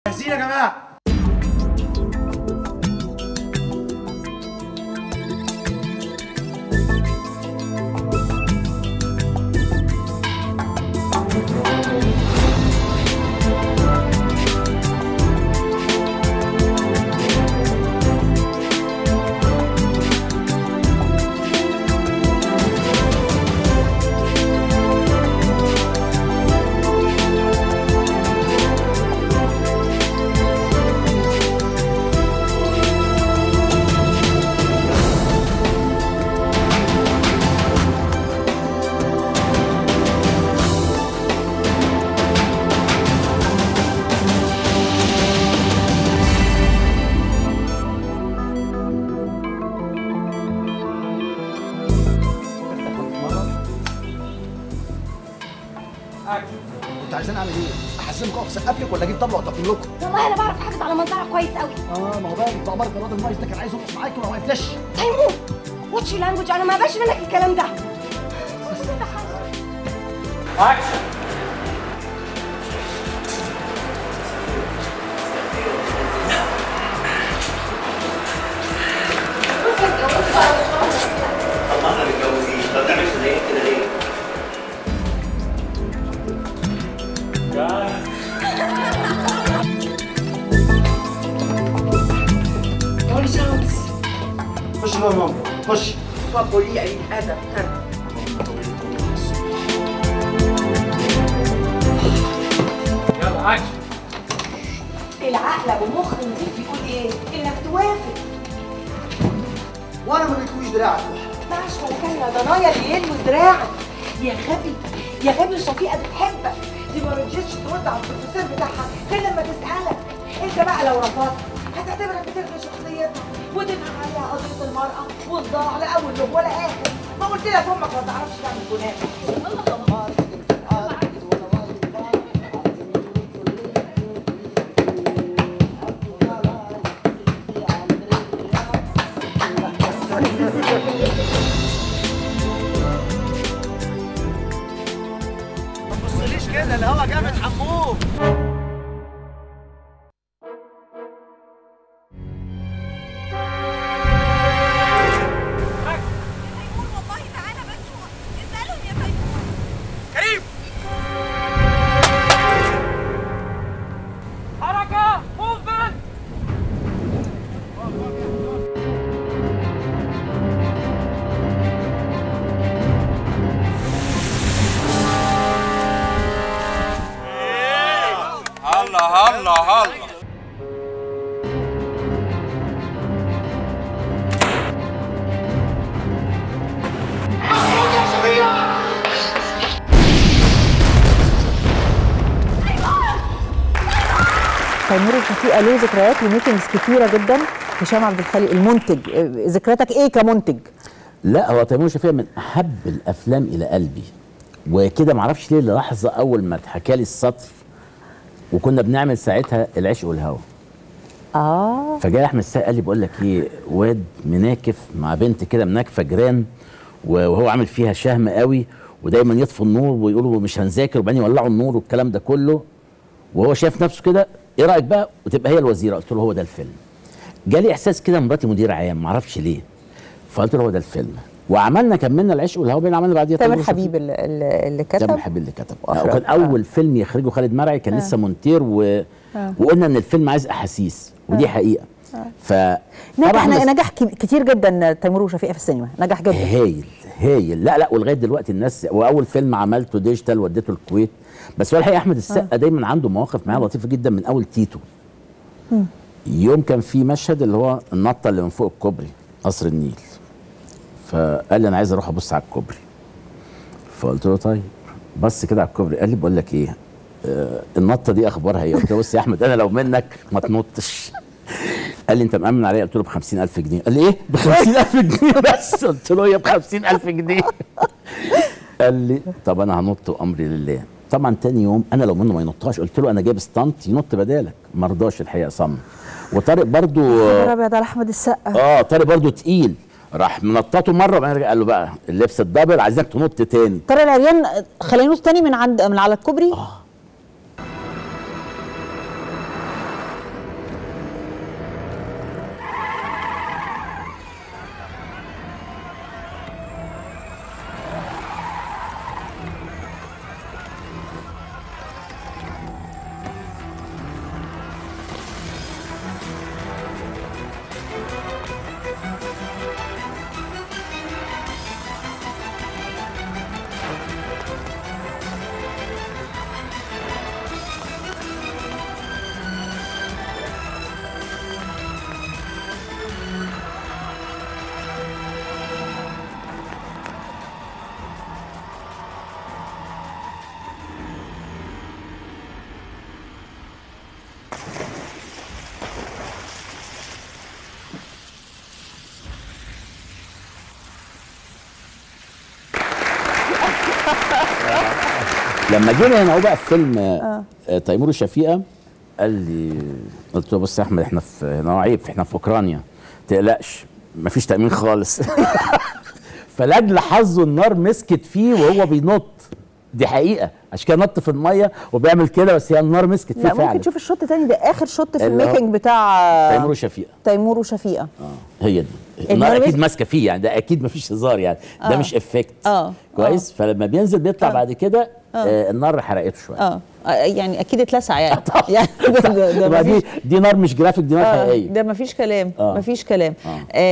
جاهزين يا جماعه كنت عايزين اعمل ايه؟ احسنكم اقف اسقف لك ولا اجيب طبله واطقم لكم؟ والله انا بعرف احافظ على منظرك كويس قوي اه ما هو بقى بتاع مرة الراجل المايس ده كان عايز يرقص معاك وما وقفلش تيمور واتش لانجوج انا ما باش منك الكلام ده طب ما احنا متجوزين طب تعملش زي كده ليه؟ خش بقى يا ماما خش وقولي الادب يلا اكشن العقل ابو مخ نضيف يقول ايه انك توافق وانا ما بيكويش دراعك معش مكان يا ضنايا اللي يلوي دراعك يا غبي يا غبي شفيقه بتحبك دي ما رضيتش ترد على البروفيسور بتاعها غير لما تسالك انت بقى لو رفضت هتعتبرك بتلغي شخصيتها وتنهى عليها قضيه المراه والصداع لا اول له ولا اخر ما قلت لك امك ما تعرفش تعمل جنان ما تبصليش كده الهوا جامد حموم والله تعالى بس اسألهم يا تيمور كريم حركه موفمنت هلا هلا هلا تيمور الشفيقة له ذكريات وميتنجز كتيرة جدا هشام عبد الخالق المنتج آه، ذكرياتك ايه كمنتج؟ لا هو تيمور شفيق من احب الافلام الى قلبي وكده معرفش ليه لحظه اول ما اتحكى لي السطر وكنا بنعمل ساعتها العشق والهوى اه فجاء احمد السقا قال لي بقول لك ايه واد مناكف مع بنت كده مناكفه جيران وهو عامل فيها شهم قوي ودايما يطفوا النور ويقولوا مش هنذاكر وبعدين يولعوا النور والكلام ده كله وهو شايف نفسه كده ايه رايك بقى وتبقى هي الوزيره قلت له هو ده الفيلم جالي احساس كده مراتي مدير عام معرفش ليه فقلت له هو ده الفيلم وعملنا كملنا العشق والهوى بين عملنا بعديها تامر تيمور شفيق. حبيب اللي, اللي اللي تامر كتب حبيب اللي كتب وأخرج. وكان اول فيلم يخرجه خالد مرعي كان لسه مونتير و... وقلنا ان الفيلم عايز احاسيس ودي حقيقه ف نجح طبعاً بس- نجح ك- كتير جدا تيمور وشفيقة في السينما نجح جدا هايل هايل لا لا ولغايه دلوقتي الناس واول فيلم عملته ديجيتال وديته الكويت بس هو الحقيقه احمد السقا دايما عنده مواقف معاه لطيفه جدا من اول تيتو يوم كان في مشهد اللي هو النطه اللي من فوق الكوبري قصر النيل فقال لي انا عايز اروح ابص على الكوبري فقلت له طيب بص كده على الكوبري قال لي بقول لك ايه آه النطه دي اخبارها ايه قلت له بص يا احمد انا لو منك ما تنطش قال لي انت مأمن عليا قلت له ب 50000 جنيه قال لي ايه ب 50000 جنيه بس قلت له هي ب 50000 جنيه قال لي طب انا هنط وامري لله طبعا تاني يوم انا لو منه ما ينطهاش قلت له انا جايب ستانت ينط بدالك ما رضاش الحقيقه صم وطارق برضو يا ابيض على احمد السقا اه طارق برضو تقيل راح منططه مره وبعدين رجع قال له بقى اللبس الدبل عايزك تنط تاني طارق العريان خلينا نص تاني من عند من على الكوبري لما جينا هنا هو بقى في فيلم آه. آه. تيمور وشفيقه قال لي قلت له بص يا احمد احنا في هنا هو عيب احنا في اوكرانيا تقلقش مفيش تامين خالص فلاجل حظه النار مسكت فيه وهو بينط دي حقيقه عشان كده نط في الميه وبيعمل كده بس هي النار مسكت فيه لا فعلا ممكن تشوف الشوط تاني ده اخر شوط في اللي هو الميكنج بتاع تيمور وشفيقه تيمور وشفيقه اه هي دي النار النار اكيد مسك- ماسكه فيه يعني ده اكيد مفيش هزار يعني ده آه. مش افكت آه. كويس فلما بينزل بيطلع بعد كده آه النار حرقته شويه اه آه، يعني اكيد اتلسع يعني يعني ده, ده, ده يبقى دي مفيش دي نار مش جرافيك دي نار آه حقيقيه ده مفيش كلام آه. مفيش كلام آه. آه